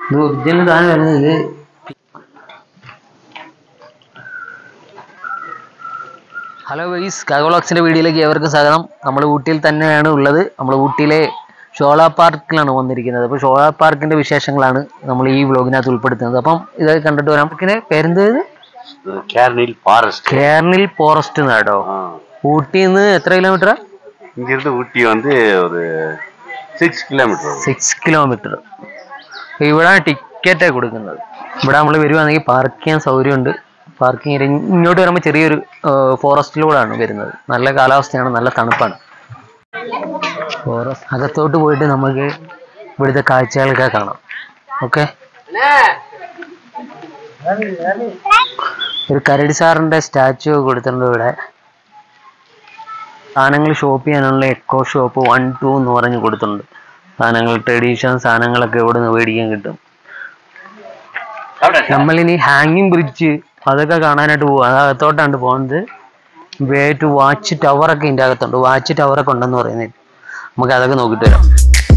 ഇത് ഒറിജിനൽ സാധനം വരുന്നത് ഇത് ഹലോ വൈസ് കാഗോളോക്സിന്റെ വീഡിയോയിലേക്ക് ഏവർക്കും സ്വാഗതം നമ്മൾ ഊട്ടിയിൽ തന്നെയാണ് ഉള്ളത് നമ്മൾ ഊട്ടിയിലെ ഷോള പാർക്കിലാണ് വന്നിരിക്കുന്നത് അപ്പോൾ ഷോള പാർക്കിന്റെ വിശേഷങ്ങളാണ് നമ്മൾ ഈ വ്ലോഗിനകത്ത് ഉൾപ്പെടുത്തുന്നത് അപ്പം ഇത് കണ്ടിട്ട് വരാം പാർക്കിന് പേരെന്ത് கேர்னில் ஃபாரஸ்ட் കേരളിൽ ഫോറസ്റ്റ് നാടോ ഊട്ടിയിൽ നിന്ന് എത്ര കിലോമീറ്ററാ இங்கிருந்து ஊட்டி வந்து ஒரு சிக்ஸ் கிலோமீட்டர் സിക്സ് കിലോമീറ്റർ ഇവിടെ ടിക്കറ്റ് കൊടുക്കുന്നത് ഇവിടെ നമ്മൾ വരുവാണെങ്കിൽ പാർക്ക് ചെയ്യാൻ സൗകര്യമുണ്ട് പാർക്കിംഗ് ഇങ്ങോട്ട് വരുമ്പോൾ ചെറിയൊരു ഫോറസ്റ്റിലൂടെയാണ് വരുന്നത് നല്ല കാലാവസ്ഥയാണ് നല്ല തണുപ്പാണ് ഫോറസ്റ്റ് അകത്തോട്ട് പോയിട്ട് നമുക്ക് ഇവിടുത്തെ കാഴ്ചകളൊക്കെ കാണാം ഓക്കെ ഒരു കരടി സാറിന്റെ സ്റ്റാച്ചു കൊടുത്തിട്ടുണ്ട് ഇവിടെ സാധനങ്ങൾ ഷോപ്പ് ചെയ്യാനുള്ള എക്കോ ഷോപ്പ് വൺ ടു എന്ന് പറഞ്ഞ് കൊടുത്തിട്ടുണ്ട് സാധനങ്ങൾ ട്രഡീഷണൽ സാധനങ്ങളൊക്കെ ഇവിടെ നിന്ന് മേടിക്കാൻ കിട്ടും നമ്മളിനി ഹാങ്ങിങ് ബ്രിഡ്ജ് അതൊക്കെ കാണാനായിട്ട് പോകും അതകത്തോട്ടാണ് പോകുന്നത് വേ ടു വാച്ച് ടവർ ഒക്കെ ഇതിൻ്റെ അകത്തുണ്ട് വാച്ച് ടവർ ഒക്കെ ഉണ്ടെന്ന് പറയുന്നത് നമുക്ക് അതൊക്കെ നോക്കിയിട്ട് വരാം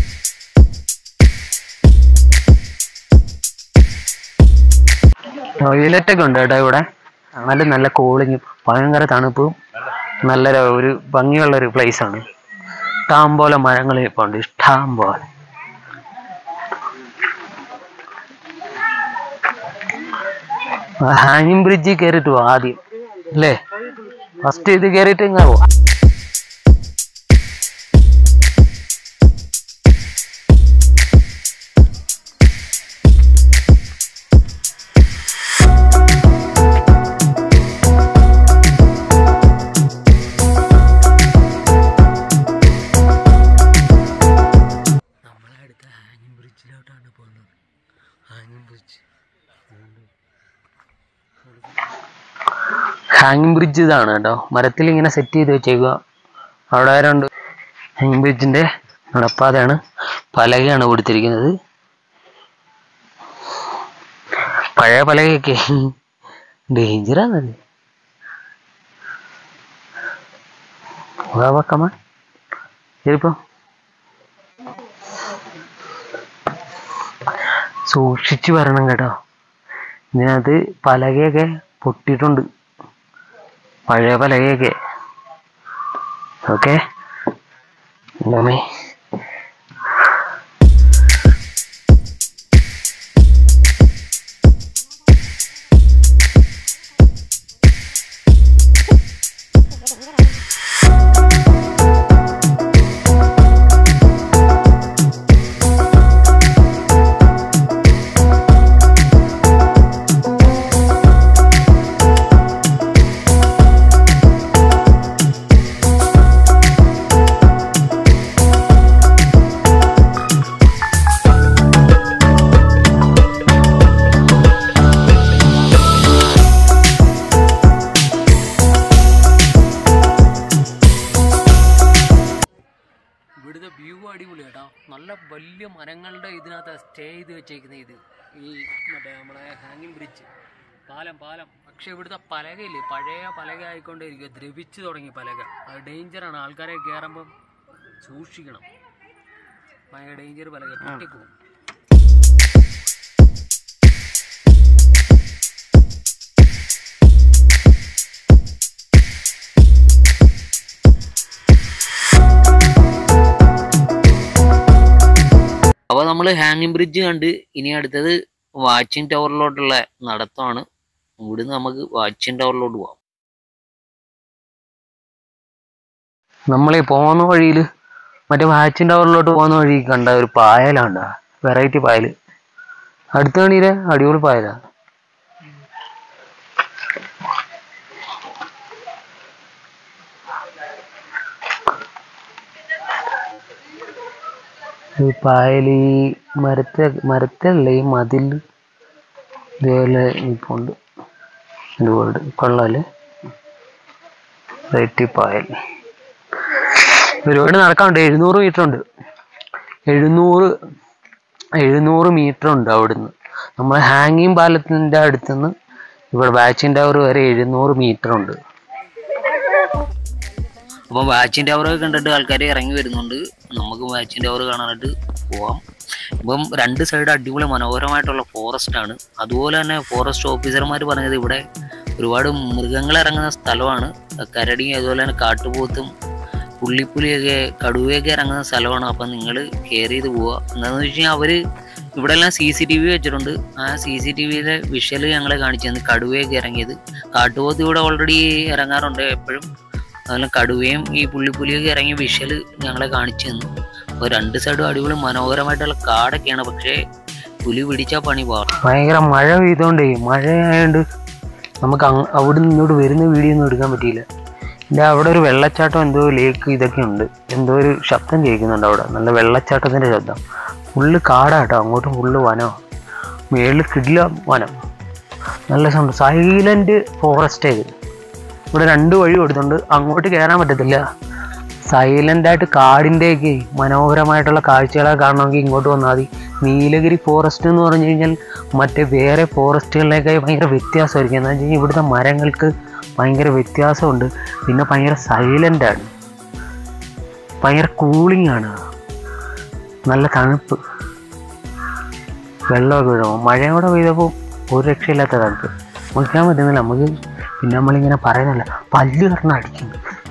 ടോയ്ലറ്റ് ഒക്കെ ഉണ്ട് കേട്ടോ ഇവിടെ നല്ല നല്ല കൂളിങ്ങും ഭയങ്കര തണുപ്പും നല്ല ര- ഒരു ഭംഗിയുള്ള ഒരു പ്ലേസ് ആണ് ഇഷ്ടം പോലെ മരങ്ങൾ ഇപ്പോൾ ഉണ്ട് ഇഷ്ടം പോലെ ഹാങ്ങിങ് ബ്രിഡ്ജിൽ കയറിയിട്ട് പോവാം ആദ്യം അല്ലേ ഫസ്റ്റ് ഇത് കയറിയിട്ട് ഇങ്ങനെ പോവാം നമ്മളടുത്ത ഹാങ്ങിങ് ബ്രിഡ്ജിലോട്ടാണ് പോകുന്നത് ഹാങ്ങിങ് ബ്രിഡ്ജ് ഹാങ്ങിങ് ബ്രിഡ്ജ് ഇതാണ് കേട്ടോ മരത്തിൽ ഇങ്ങനെ സെറ്റ് ചെയ്ത് വെച്ചേക്കുക അവിടെ രണ്ട് ഹാങ്ങിങ് ബ്രിഡ്ജിന്റെ നടപ്പാതയാണ് പലകയാണ് കൊടുത്തിരിക്കുന്നത് പഴയ പലകയൊക്കെ ഡേഞ്ചറാണത് കമ ശരിപ്പോ സൂക്ഷിച്ചു വരണം കേട്ടോ ഇതിനകത്ത് പലകയൊക്കെ പൊട്ടിയിട്ടുണ്ട് പഴയ പലകയൊക്കെ ഓക്കെ എന്താമേ ഇവിടുത്തെ വ്യൂ അടിപൊളി കേട്ടോ നല്ല വലിയ മരങ്ങളുടെ ഇതിനകത്ത് സ്റ്റേ ചെയ്ത് വെച്ചേക്കുന്നത് ഇത് ഈ മറ്റേ നമ്മളെ ഹാങ്ങിങ് ബ്രിഡ്ജ് പാലം പാലം പക്ഷെ ഇവിടുത്തെ പലകയില്ലേ പഴയ പലക ആയിക്കൊണ്ടേയിരിക്കും ദ്രവിച്ചു തുടങ്ങി പലക അത് ഡേഞ്ചറാണ് ആൾക്കാരെ കയറുമ്പം സൂക്ഷിക്കണം ഭയങ്കര ഡേഞ്ചർ പലക പൊട്ടിപ്പോകും അപ്പോൾ നമ്മൾ ഹാങ്ങിങ് ബ്രിഡ്ജ് കണ്ട് ഇനി അടുത്തത് വാച്ചിങ് ടവറിലോട്ടുള്ള നടത്തമാണ് ഇവിടുന്ന് നമുക്ക് വാച്ചിങ് ടവറിലോട്ട് പോവാം നമ്മളീ പോകുന്ന വഴിയിൽ മറ്റേ വാച്ചിങ് ടവറിലോട്ട് പോകുന്ന വഴി കണ്ട ഒരു പായലാണ്ട വെറൈറ്റി പായൽ അടുത്ത കണീരെ അടിപൊളി പായലാ ഈ പായൽ ഈ മരത്തെ മരത്തല്ല ഈ മതിൽ ഇതേപോലെ നിൽപ്പുണ്ട് ഒരുപാട് കൊള്ളാല് റൈറ്റ് പായൽ ഒരുപാട് നടക്കാനുണ്ട് എഴുന്നൂറ് മീറ്റർ ഉണ്ട് എഴുന്നൂറ് എഴുന്നൂറ് മീറ്റർ ഉണ്ട് അവിടുന്ന് നമ്മൾ ഹാങ്ങിങ് പാലത്തിൻ്റെ അടുത്തുനിന്ന് ഇവിടെ വാച്ചിങ് ടവർ വരെ എഴുന്നൂറ് മീറ്റർ ഉണ്ട് അപ്പോൾ വാച്ചിങ് ടവർ കണ്ടിട്ട് ആൾക്കാർ ഇറങ്ങി വരുന്നുണ്ട് നമുക്ക് വാച്ചിങ് ടവർ കാണാനായിട്ട് പോവാം ഇപ്പം രണ്ട് സൈഡ് അടിപൊളി മനോഹരമായിട്ടുള്ള ഫോറസ്റ്റ് ആണ് അതുപോലെ തന്നെ ഫോറസ്റ്റ് ഓഫീസർമാർ പറഞ്ഞത് ഇവിടെ ഒരുപാട് മൃഗങ്ങൾ ഇറങ്ങുന്ന സ്ഥലമാണ് കരടിയും അതുപോലെ തന്നെ കാട്ടുപോത്തും പുള്ളിപ്പുലിയൊക്കെ കടുവയൊക്കെ ഇറങ്ങുന്ന സ്ഥലമാണ് അപ്പം നിങ്ങൾ കെയർ ചെയ്ത് പോവുക എന്താണെന്ന് വെച്ച് കഴിഞ്ഞാൽ അവർ ഇവിടെ എല്ലാം സി സി ടി വി വെച്ചിട്ടുണ്ട് ആ സി സി ടി വിയിലെ വിഷ്വൽ ഞങ്ങളെ കാണിച്ചു തന്നു കടുവയൊക്കെ ഇറങ്ങിയത് കാട്ടുപോത്ത് ഇവിടെ ഓൾറെഡി ഇറങ്ങാറുണ്ട് എപ്പോഴും അതുപോലെ കടുവയും ഈ പുള്ളിപ്പുലിയൊക്കെ ഇറങ്ങിയ വിഷ്വൽ ഞങ്ങളെ കാണിച്ചു തന്നു അപ്പോൾ രണ്ട് സൈഡും അടിപൊളി മനോഹരമായിട്ടുള്ള കാടൊക്കെയാണ് പക്ഷേ പുലി പിടിച്ചാൽ പണി പോകാം ഭയങ്കര മഴ പെയ്തോണ്ടേ മഴ ആയതുകൊണ്ട് നമുക്ക് അങ്ങ് അവിടെ നിന്ന് ഇങ്ങോട്ട് വരുന്ന വീഡിയോ ഒന്നും എടുക്കാൻ പറ്റിയില്ല എൻ്റെ അവിടെ ഒരു വെള്ളച്ചാട്ടം എന്തോ ലേക്ക് ഇതൊക്കെ ഉണ്ട് എന്തോ ഒരു ശബ്ദം കേൾക്കുന്നുണ്ട് അവിടെ നല്ല വെള്ളച്ചാട്ടത്തിൻ്റെ ശബ്ദം ഫുള്ള് കാടാട്ടോ അങ്ങോട്ടും ഫുള്ള് വനം മേളിൽ കിടില വനം നല്ല സംഭവം സൈലന്റ് ഫോറസ്റ്റ് ഇത് ഇവിടെ രണ്ട് വഴി കൊടുത്തുണ്ട് അങ്ങോട്ട് കയറാൻ പറ്റത്തില്ല സൈലന്റ് ആയിട്ട് കാടിൻ്റെയൊക്കെ മനോഹരമായിട്ടുള്ള കാഴ്ചകളെ കാണണമെങ്കിൽ ഇങ്ങോട്ട് വന്നാൽ മതി നീലഗിരി ഫോറസ്റ്റ് എന്ന് പറഞ്ഞു കഴിഞ്ഞാൽ മറ്റേ വേറെ ഫോറസ്റ്റുകളിലേക്ക് ഭയങ്കര വ്യത്യാസമായിരിക്കും എന്ന് വെച്ച് കഴിഞ്ഞാൽ ഇവിടുത്തെ മരങ്ങൾക്ക് ഭയങ്കര വ്യത്യാസമുണ്ട് പിന്നെ ഭയങ്കര സൈലൻ്റ് ആണ് ഭയങ്കര കൂളിംഗ് ആണ് നല്ല തണുപ്പ് വെള്ളമൊക്കെ വീഴുമ്പോൾ മഴയോടെ പെയ്തപ്പോൾ ഒരു രക്ഷയില്ലാത്ത തണുപ്പ് നോക്കാൻ പറ്റുന്നില്ല നമുക്ക് പിന്നെ നമ്മളിങ്ങനെ പറയുന്നില്ല പല്ല് കാരണം അടിക്കുന്നു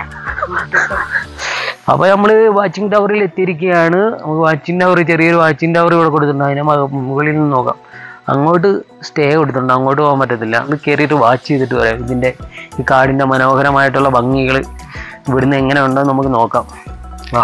അപ്പൊ നമ്മള് വാച്ചിങ് ടവറിൽ എത്തിയിരിക്കുകയാണ് വാച്ചിങ് ടവർ ചെറിയൊരു വാച്ചിങ് ടവർ ഇവിടെ കൊടുത്തിട്ടുണ്ട് അതിനെ മ- മുകളിൽ നിന്ന് നോക്കാം അങ്ങോട്ട് സ്റ്റേ കൊടുത്തിട്ടുണ്ട് അങ്ങോട്ട് പോകാൻ പറ്റത്തില്ല അത് കയറിയിട്ട് വാച്ച് ചെയ്തിട്ട് പറയാം ഇതിന്റെ ഈ കാടിന്റെ മനോഹരമായിട്ടുള്ള ഭംഗികൾ ഇവിടുന്ന് എങ്ങനെ ഉണ്ടോ എന്ന് നമുക്ക് നോക്കാം വാ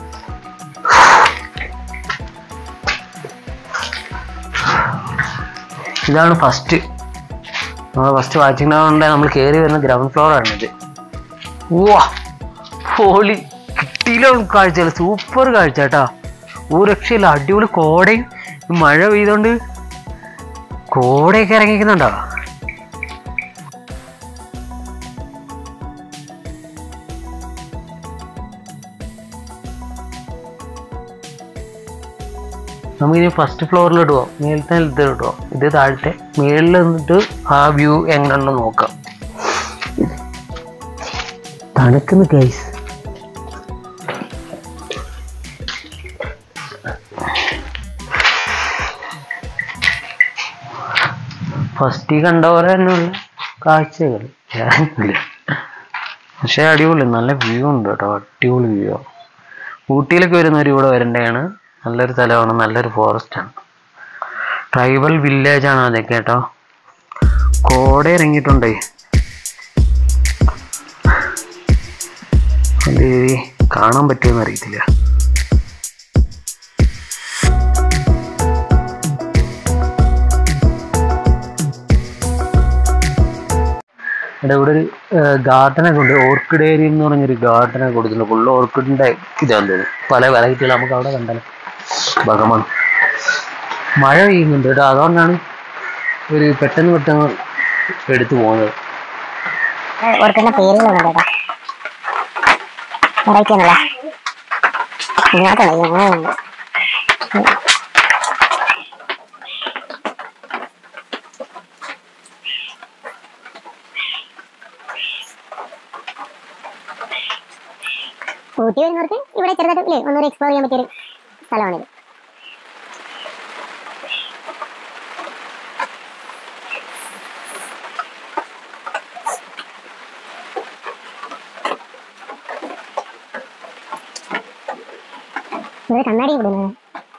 ഇതാണ് ഫസ്റ്റ് നമ്മൾ ഫസ്റ്റ് വാച്ചിങ് ടവറിന്റെ നമ്മൾ കയറി വരുന്ന ഗ്രൗണ്ട് ഫ്ലോർ ആണ് ഇത് വാ ഹോളി കിട്ടിയില്ല കാഴ്ചകൾ സൂപ്പർ കാഴ്ച കേട്ടാ ഒരു രക്ഷയില്ല അടിപൊളി കോടയും ഈ മഴ പെയ്തോണ്ട് കോടയൊക്കെ ഇറങ്ങിക്കുന്നുണ്ടോ നമുക്കിനി ഫസ്റ്റ് ഫ്ലോറിലോട്ട് പോവാം മേലത്തെ നിലത്തോട്ട് പോവാം ഇത് താഴത്തെ മേളിൽ നിന്നിട്ട് ആ വ്യൂ എങ്ങനെയുണ്ടെന്ന് നോക്കാം തണുക്കുന്ന ഗൈസ് ഫസ്റ്റ് കണ്ട പോലെ തന്നെയുള്ള കാഴ്ചകൾ ഞാനില്ല പക്ഷെ അടിപൊളി നല്ല വ്യൂ ഉണ്ട് കേട്ടോ അടിപൊളി വ്യൂ ഊട്ടിയിലൊക്കെ വരുന്നവർ ഇവിടെ വരേണ്ടതാണ് നല്ലൊരു സ്ഥലമാണ് നല്ലൊരു ഫോറസ്റ്റ് ആണ് ട്രൈബൽ വില്ലേജ് ആണ് അതൊക്കെ കേട്ടോ കോട ഇറങ്ങിയിട്ടുണ്ടേ അത് കാണാൻ പറ്റുമെന്ന് അറിയത്തില്ല ഇവിടെ ഇവിടെ ഒരു ഗാർഡനൊക്കെ ഉണ്ട് ഓർക്കിഡ് ഏരിയ എന്ന് പറഞ്ഞൊരു ഗാർഡനൊക്കെ കൊടുത്തിട്ടുണ്ട് ഫുള്ള് ഓർക്കിഡിന്റെ ഇതാന്ന് തോന്നുന്നു പല വെറൈറ്റികൾ നമുക്ക് അവിടെ കണ്ടാലും ഭഗമാണ് മഴ പെയ്യുന്നുണ്ട് കേട്ടോ അതുകൊണ്ടാണ് ഒരു പെട്ടെന്ന് പെട്ടെന്ന് എടുത്തു പോകുന്നത് ഓർക്കുന്ന പേരുകളുണ്ട് കേട്ടോ വെറൈറ്റി ആണല്ലേ ഇതിനകത്തുണ്ട് അങ്ങനെയുണ്ട് ഊട്ടി വരുന്നവർക്ക് ഇവിടെ ചെറുതായിട്ട് ഇല്ലേ ഒന്നൊരു എക്സ്പ്ലോർ ചെയ്യാൻ പറ്റിയൊരു സ്ഥലമാണിത് ഇവിടെ കണ്ണാടി ഇടുന്നത്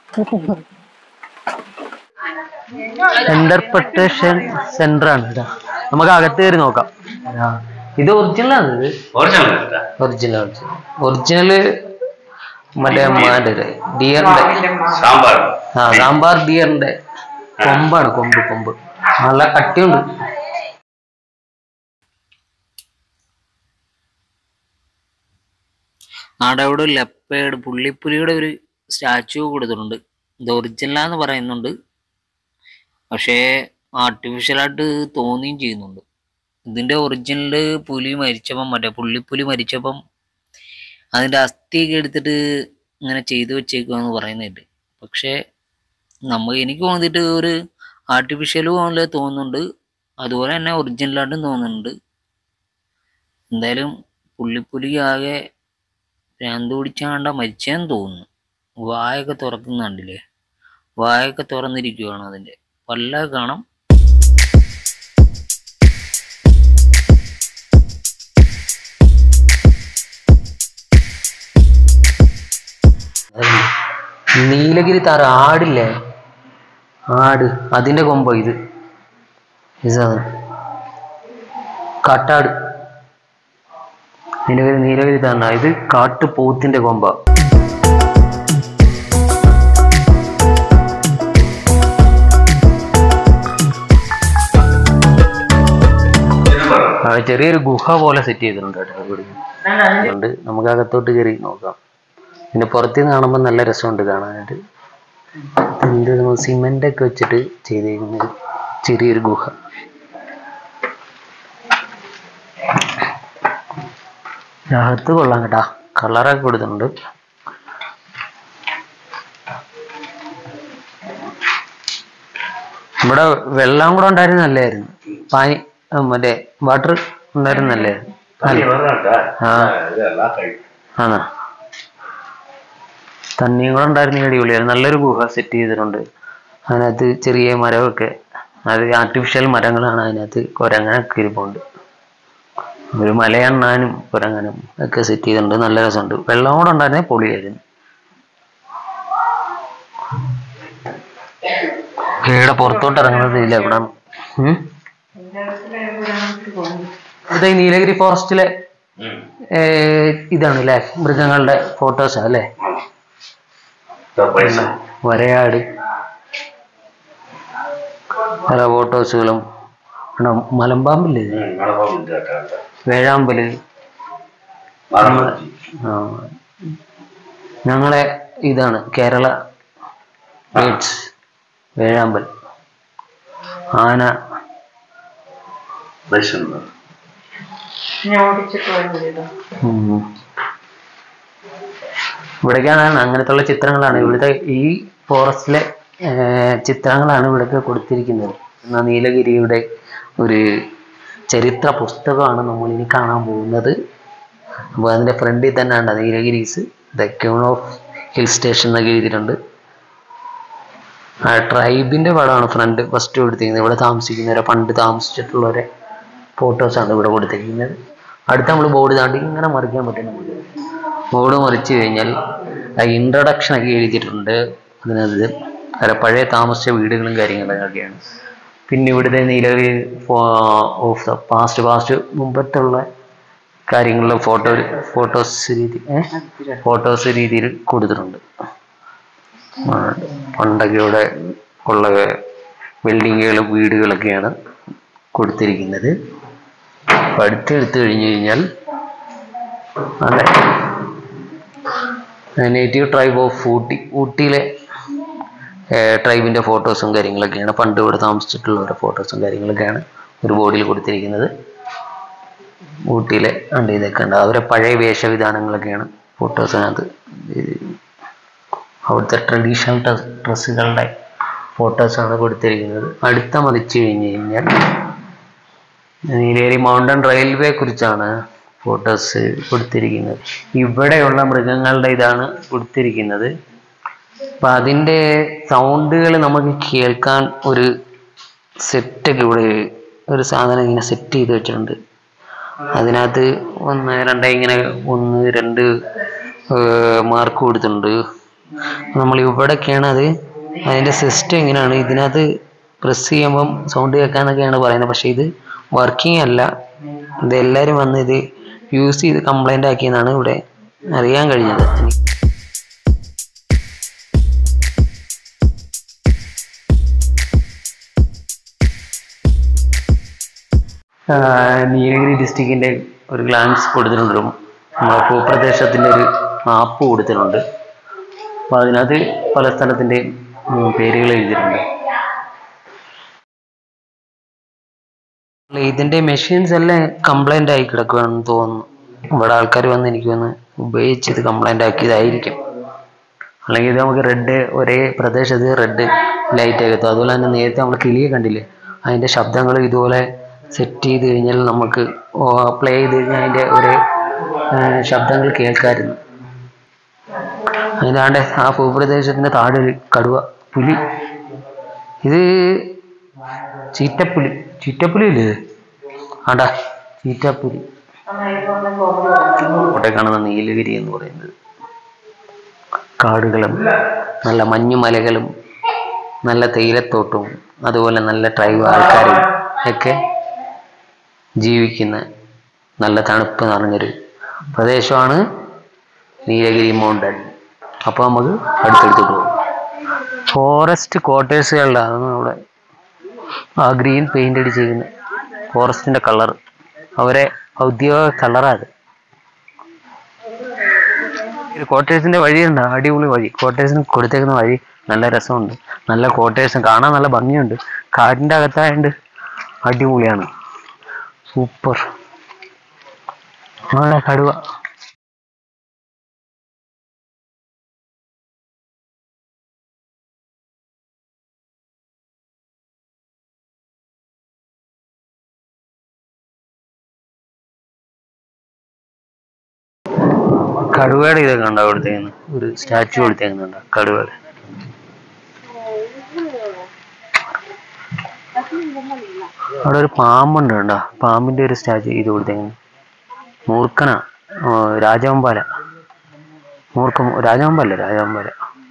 ഇന്റർപ്രിട്ടേഷൻ സെന്റർ ആണ് കേട്ടോ നമുക്ക് അകത്ത് കയറി നോക്കാം ആ, ഇത് ഒറിജിനൽ ആണ് ഇത് ഒറിജിനൽ ഒറിജിനൽ മറ്റേ മറ്റേ ഡിയറിന്റെ സാമ്പാർ ആ സാമ്പാർ ഡിയറിന്റെ കൊമ്പാണ് കൊമ്പ് കൊമ്പ് നല്ല കട്ടിയുണ്ട് അവിടെ ഇവിടെ ഒരു ലെപ്പേഡ് പുള്ളിപ്പുലിയുടെ ഒരു സ്റ്റാച്ചു കൊടുത്തിട്ടുണ്ട് ഇത് ഒറിജിനലാന്ന് പറയുന്നുണ്ട് പക്ഷേ ആർട്ടിഫിഷ്യലായിട്ട് തോന്നുകയും ചെയ്യുന്നുണ്ട് ഇതിന്റെ ഒറിജിനൽ പുലി മരിച്ചപ്പം മറ്റേ പുള്ളിപ്പുലി മരിച്ചപ്പം അതിന്റെ അസ്ഥിയൊക്കെ എടുത്തിട്ട് ഇങ്ങനെ ചെയ്തു വെച്ചേക്കുവാന്ന് പറയുന്നുണ്ട് പക്ഷേ നമുക്ക് എനിക്ക് തോന്നിയിട്ട് ഒരു ആർട്ടിഫിഷ്യൽ പോലെ തോന്നുന്നുണ്ട് അതുപോലെ തന്നെ ഒറിജിനലായിട്ടും തോന്നുന്നുണ്ട് എന്തായാലും പുള്ളിപ്പുലി ആകെ ഭ്രാന്ത് പിടിച്ചാണ്ട മരിച്ചെന്ന് തോന്നുന്നു വായൊക്കെ തുറക്കുന്ന കണ്ടില്ലേ വായൊക്കെ തുറന്നിരിക്കുകയാണ് അതിൻ്റെ പല്ലൊക്കെ കാണാം നീലഗിരി താറ ആടില്ലേ ആട് അതിന്റെ കൊമ്പ ഇത് ഈ സാധനം കാട്ടാട് അതിന്റെ പേര് നീലഗിരി താറ ഇത് കാട്ടുപോത്തിന്റെ കൊമ്പ ആ, ചെറിയൊരു ഗുഹ പോലെ സെറ്റ് ചെയ്തിട്ടുണ്ട് കേട്ടോ ഇവിടെ അതുകൊണ്ട് നമുക്ക് അകത്തോട്ട് കയറി നോക്കാം പിന്നെ പുറത്തുനിന്ന് കാണുമ്പോൾ നല്ല രസമുണ്ട് കാണാനായിട്ട് എന്ത് സിമെന്റ് ഒക്കെ വെച്ചിട്ട് ചെയ്തേക്കുന്ന ഒരു ചെറിയൊരു ഗുഹ അകത്ത് കൊള്ളാം കേട്ടാ കളറൊക്കെ കൊടുത്തിട്ടുണ്ട് ഇവിടെ വെള്ളം കൂടെ ഉണ്ടായിരുന്ന നല്ലായിരുന്നു പാനി ആ, മറ്റേ വാട്ടർ ഉണ്ടായിരുന്ന നല്ലായിരുന്നു ആ ആണോ തണ്ണിയും കൂടെ ഉണ്ടായിരുന്നെങ്കിൽ അടിപൊളിയായിരുന്നു നല്ലൊരു ഗുഹ സെറ്റ് ചെയ്തിട്ടുണ്ട് അതിനകത്ത് ചെറിയ മരമൊക്കെ അത് ആർട്ടിഫിഷ്യൽ മരങ്ങളാണ് അതിനകത്ത് കുരങ്ങനൊക്കെ ഇരിപ്പുണ്ട് ഒരു മലയണ്ണാനും കുരങ്ങനും ഒക്കെ സെറ്റ് ചെയ്തിട്ടുണ്ട് നല്ല രസമുണ്ട് വെള്ളം കൂടെ ഉണ്ടായിരുന്നേ പൊളിയായിരുന്നു ഇവിടെ പുറത്തോട്ട് ഇറങ്ങുന്നത് ഇല്ല ഇവിടെ ഉം? ഇത് ഈ നീലഗിരി ഫോറസ്റ്റിലെ ഇതാണ് അല്ലേ മൃഗങ്ങളുടെ ഫോട്ടോസാ അല്ലേ വരയാട് പല ഫോട്ടോസുകളും ആണ് മലമ്പാമ്പില്ലേ ഇത്? വേഴാമ്പല് ആ. ഞങ്ങളെ ഇതാണ് കേരള ബേഡ്സ് വേഴാമ്പൽ ആന ഉം. ഇവിടേക്കാണ് അങ്ങനത്തുള്ള ചിത്രങ്ങളാണ് ഇവിടുത്തെ ഈ ഫോറസ്റ്റിലെ ഏർ, ചിത്രങ്ങളാണ് ഇവിടേക്ക് കൊടുത്തിരിക്കുന്നത് എന്നാ നീലഗിരിയുടെ ഒരു ചരിത്ര പുസ്തകമാണ് നമ്മൾ ഇനി കാണാൻ പോകുന്നത് അപ്പോൾ അതിന്റെ ഫ്രണ്ടിൽ തന്നെ ഉണ്ട് Nilgiris the queen of hill station എന്നൊക്കെ എഴുതിയിട്ടുണ്ട് ആ ട്രൈബിന്റെ പടമാണ് ഫ്രണ്ട് ഫസ്റ്റ് കൊടുത്തിരിക്കുന്നത് ഇവിടെ താമസിക്കുന്നവരെ പണ്ട് താമസിച്ചിട്ടുള്ളവരെ ഫോട്ടോസാണ് ഇവിടെ കൊടുത്തിരിക്കുന്നത് അടുത്ത നമ്മൾ ബോർഡ് താണ്ടി ഇങ്ങനെ മറിക്കാൻ പറ്റും നമുക്ക് ബോർഡ് മറിച്ച് കഴിഞ്ഞാൽ ഇൻട്രഡക്ഷൻ ഒക്കെ എഴുതിയിട്ടുണ്ട് അതിനകത്ത് അല്ല പഴയ താമസിച്ച വീടുകളും കാര്യങ്ങളൊക്കെയാണ് പിന്നെ ഇവിടുത്തെ നിലവിൽ ഓഫ് ദ പാസ്റ്റ് പാസ്റ്റ് മുമ്പത്തുള്ള കാര്യങ്ങളിൽ ഫോട്ടോ ഫോട്ടോസ് രീതി ഫോട്ടോസ് രീതിയിൽ കൊടുത്തിട്ടുണ്ട് ആ, പണ്ടൊക്കെ ഇവിടെ ഉള്ള ബിൽഡിങ്ങുകളും വീടുകളൊക്കെയാണ് കൊടുത്തിരിക്കുന്നത് അപ്പൊ അടുത്തെടുത്ത് കഴിഞ്ഞു കഴിഞ്ഞാൽ അതെ നേറ്റീവ് ട്രൈബ് ഓഫ് ഊട്ടി ഊട്ടിയിലെ ട്രൈബിൻ്റെ ഫോട്ടോസും കാര്യങ്ങളൊക്കെയാണ് പണ്ട് ഇവിടെ താമസിച്ചിട്ടുള്ളവരുടെ ഫോട്ടോസും കാര്യങ്ങളൊക്കെയാണ് ഒരു ബോർഡിൽ കൊടുത്തിരിക്കുന്നത് ഊട്ടിയിലെ ഉണ്ട് ഇതൊക്കെ ഉണ്ട് അവരെ പഴയ വേഷവിധാനങ്ങളൊക്കെയാണ് ഫോട്ടോസിനകത്ത് അവിടുത്തെ ട്രഡീഷണൽ ഡ്രസ്സുകളുടെ ഫോട്ടോസാണ് കൊടുത്തിരിക്കുന്നത് അടുത്ത മതിച്ചു കഴിഞ്ഞ് കഴിഞ്ഞാൽ നീലേരി മൗണ്ടൻ റെയിൽവേ കുറിച്ചാണ് ഫോട്ടോസ് കൊടുത്തിരിക്കുന്നത് ഇവിടെയുള്ള മൃഗങ്ങളുടെ ഇതാണ് കൊടുത്തിരിക്കുന്നത് അപ്പൊ അതിൻ്റെ സൗണ്ടുകൾ നമുക്ക് കേൾക്കാൻ ഒരു സെറ്റൊക്കെ ഇവിടെ ഒരു സാധനം ഇങ്ങനെ സെറ്റ് ചെയ്ത് വെച്ചിട്ടുണ്ട് അതിനകത്ത് ഒന്ന് രണ്ട് ഇങ്ങനെ ഒന്ന് രണ്ട് മാർക്ക് കൊടുത്തിട്ടുണ്ട് നമ്മൾ ഇവിടെയൊക്കെയാണ് അത് അതിൻ്റെ സിസ്റ്റം എങ്ങനെയാണ് ഇതിനകത്ത് പ്രസ് ചെയ്യുമ്പം സൗണ്ട് കേൾക്കാന്നൊക്കെയാണ് പറയുന്നത് പക്ഷേ ഇത് വർക്കിംഗ് അല്ല ഇത് എല്ലാവരും വന്ന് ഇത് യൂസ് ചെയ്ത് കംപ്ലൈൻ്റ് ആക്കിയെന്നാണ് ഇവിടെ അറിയാൻ കഴിഞ്ഞത് നീലഗിരി ഡിസ്ട്രിക്റ്റിൻ്റെ ഒരു ഗ്ലാൻസ് കൊടുത്തിട്ടുണ്ട് നമ്മുടെ ഭൂപ്രദേശത്തിൻ്റെ ഒരു മാപ്പ് കൊടുത്തിട്ടുണ്ട് അപ്പോൾ അതിനകത്ത് പല സ്ഥലത്തിൻ്റെ പേരുകൾ എഴുതിയിട്ടുണ്ട് അല്ല, ഇതിന്റെ മെഷീൻസ് എല്ലാം കംപ്ലൈന്റ് ആയി കിടക്കുകയാണെന്ന് തോന്നുന്നു ഇവിടെ ആൾക്കാർ വന്ന് എനിക്ക് വന്ന് ഉപയോഗിച്ച് ഇത് കംപ്ലൈന്റ് ആക്കിയതായിരിക്കും അല്ലെങ്കിൽ ഇത് നമുക്ക് റെഡ് ഒരേ പ്രദേശത്ത് റെഡ് ലൈറ്റ് ആകത്തും അതുപോലെ തന്നെ നേരത്തെ നമ്മൾ കിളിയെ കണ്ടില്ലേ അതിന്റെ ശബ്ദങ്ങൾ ഇതുപോലെ സെറ്റ് ചെയ്ത് കഴിഞ്ഞാൽ നമുക്ക് പ്ലേ ചെയ്ത് കഴിഞ്ഞാൽ അതിന്റെ ഒരേ ആ, ശബ്ദങ്ങൾ കേൾക്കാമായിരുന്നു അതിനാണ്ട് ആ ഭൂപ്രദേശത്തിന്റെ താഴെ ഒരു കടുവ പുലി ഇത് ചീറ്റപ്പുലി ചീറ്റപ്പുലി ഇല്ലേ ഇത് ആണ്ടാ ചീറ്റപ്പുലി ഇവിടെ കാണുന്ന നീലഗിരി എന്ന് പറയുന്നത് കാടുകളും നല്ല മഞ്ഞുമലകളും നല്ല തേയിലത്തോട്ടവും അതുപോലെ നല്ല ട്രൈബ് ആൾക്കാരും ഒക്കെ ജീവിക്കുന്ന നല്ല തണുപ്പ് നിറഞ്ഞൊരു പ്രദേശമാണ് നീലഗിരി മൗണ്ടൻ അപ്പോൾ നമുക്ക് അടുത്തടുത്ത് പോകും ഫോറസ്റ്റ് ക്വാർട്ടേഴ്സുകളിലാണ് അവിടെ ആ ഗ്രീൻ പെയിന്റ് അടിച്ചിരിക്കുന്നത് ഫോറസ്റ്റിന്റെ കളർ അവരെ ഔദ്യോഗിക കളറാണ് ഇത് ക്വാർട്ടേഴ്സിന്റെ വഴിയുണ്ട് അടിപൊളി വഴി ക്വാർട്ടേഴ്സിന് കൊടുത്തേക്കുന്ന വഴി നല്ല രസമുണ്ട് നല്ല ക്വാർട്ടേഴ്സും കാണാൻ നല്ല ഭംഗിയുണ്ട് കാടിന്റെ അകത്തായോണ്ട് അടിപൊളിയാണ് സൂപ്പർ നല്ല കടുവ കടുവയുടെ ഇതൊക്കെ ഉണ്ടോ കൊടുത്തേക്കുന്നു ഒരു സ്റ്റാച്ചു കൊടുത്തേക്കുന്നുണ്ടോ കടുവയുടെ അവിടെ ഒരു പാമ്പുണ്ട് കണ്ടോ പാമ്പിന്റെ ഒരു സ്റ്റാച്ചു ഇത് കൊടുത്തേക്കുന്നു മൂർഖനാ ഓ, രാജവമ്പാല മൂർഖം രാജവമ്പാല രാജവമ്പാല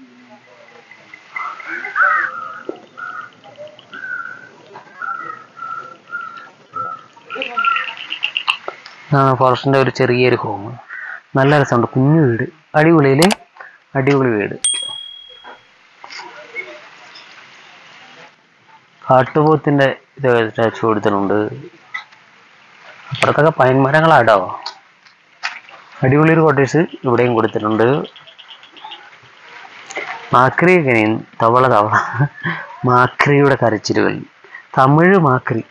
ഇതാണ് ഫോറസ്റ്റിന്റെ ഒരു ചെറിയൊരു ഹോം നല്ല രസമുണ്ട് കുഞ്ഞു വീട് അടിപൊളിയില് അടിപൊളി വീട് കാട്ടുപോത്തിന്റെ ഇത് സ്റ്റാച്ചു കൊടുത്തിട്ടുണ്ട് അപ്പുറത്തൊക്കെ പൈൻമരങ്ങളാട്ടോ അടിപൊളി ഒരു കോട്ടേഴ്സ് ഇവിടെയും കൊടുത്തിട്ടുണ്ട് മാക്രിയൊക്കെ ഇനി തവള തവള മാക്രിയുടെ കരച്ചിലുകൾ തമിഴ് മാക്രി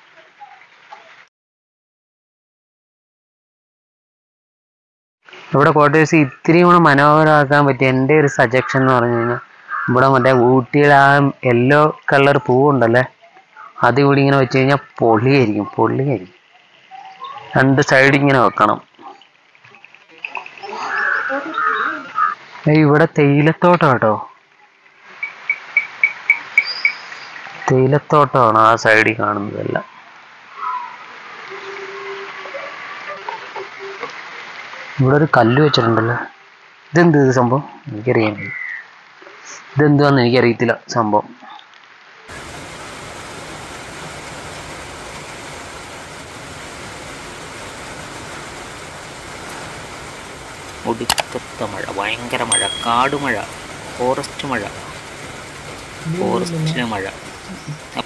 ഇവിടെ കോട്ടേഴ്സ് ഇത്തിരി കൂടെ മനോഹരമാക്കാൻ പറ്റിയ എൻ്റെ ഒരു സജഷൻ എന്ന് പറഞ്ഞു കഴിഞ്ഞാൽ ഇവിടെ മറ്റേ ഊട്ടിയിലെ ആ യെല്ലോ കളർ പൂവുണ്ടല്ലേ അത് ഇവിടെ ഇങ്ങനെ വെച്ച് കഴിഞ്ഞാൽ പൊളിയായിരിക്കും പൊളിയായിരിക്കും രണ്ട് സൈഡ് ഇങ്ങനെ വെക്കണം ഏയ് ഇവിടെ തേയിലത്തോട്ടം കേട്ടോ തേയിലത്തോട്ടമാണ് ആ സൈഡിൽ കാണുന്നതെല്ലാം ഇവിടെ ഒരു കല്ല് വെച്ചിട്ടുണ്ടല്ലോ ഇതെന്ത് ഇത് സംഭവം എനിക്കറിയാൻ വയ്യ. ഇതെന്തുവാന്ന് എനിക്കറിയത്തില്ല സംഭവം ഒടുക്കത്തെ മഴ ഭയങ്കര മഴ കാടുമഴ ഫോറസ്റ്റ് മഴ ഫോറസ്റ്റിലെ മഴ